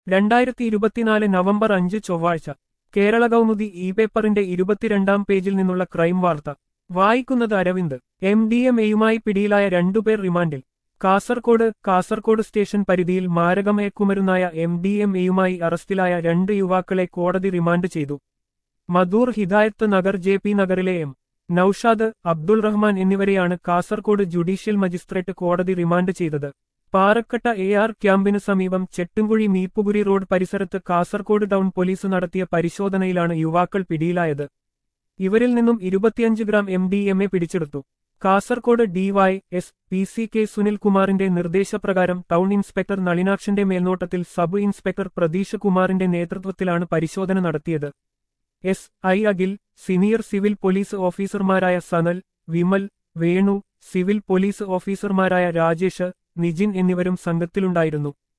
രണ്ടായിരത്തി ഇരുപത്തിനാല് നവംബർ അഞ്ച് ചൊവ്വാഴ്ച കേരള കൗമുദി ഇ പേപ്പറിന്റെ ഇരുപത്തിരണ്ടാം പേജിൽ നിന്നുള്ള ക്രൈം വാർത്ത വായിക്കുന്നത് അരവിന്ദ് എം ഡി എം എയുമായി പിടിയിലായ രണ്ടുപേർ റിമാൻഡിൽ കാസർകോട് കാസർകോട് സ്റ്റേഷൻ പരിധിയിൽ മാരകമയക്കുമരുന്നായ എം ഡി എം എയുമായി അറസ്റ്റിലായ രണ്ട് യുവാക്കളെ കോടതി റിമാൻഡ് ചെയ്തു മധൂർ ഹിദായത്ത് നഗർ ജെ പി നഗറിലെ എം നൌഷാദ് അബ്ദുൾ റഹ്മാൻ എന്നിവരെയാണ് കാസർകോട് ജുഡീഷ്യൽ മജിസ്ട്രേറ്റ് കോടതി റിമാൻഡ് ചെയ്തത് പാറക്കട്ട എ ആർ ക്യാമ്പിന് സമീപം ചെട്ടുംകുഴി മീപ്പുകുരി റോഡ് പരിസരത്ത് കാസർകോട് ടൗൺ പോലീസ് നടത്തിയ പരിശോധനയിലാണ് യുവാക്കൾ പിടിയിലായത് ഇവരിൽ നിന്നും ഇരുപത്തിയഞ്ച് gram M D M A പിടിച്ചെടുത്തു Kasaragod D Y S P C K സുനിൽകുമാറിന്റെ നിർദ്ദേശപ്രകാരം ടൗൺ ഇൻസ്പെക്ടർ നളിനാക്ഷന്റെ മേൽനോട്ടത്തിൽ സബ് ഇൻസ്പെക്ടർ പ്രതീഷ് കുമാറിന്റെ നേതൃത്വത്തിലാണ് പരിശോധന നടത്തിയത് S I Akhil senior civil police ഓഫീസർമാരായ സനൽ വിമൽ വേണു സിവിൽ പോലീസ് ഓഫീസർമാരായ രാജേഷ് നിജിൻ എന്നിവരും സംഘത്തിലുണ്ടായിരുന്നു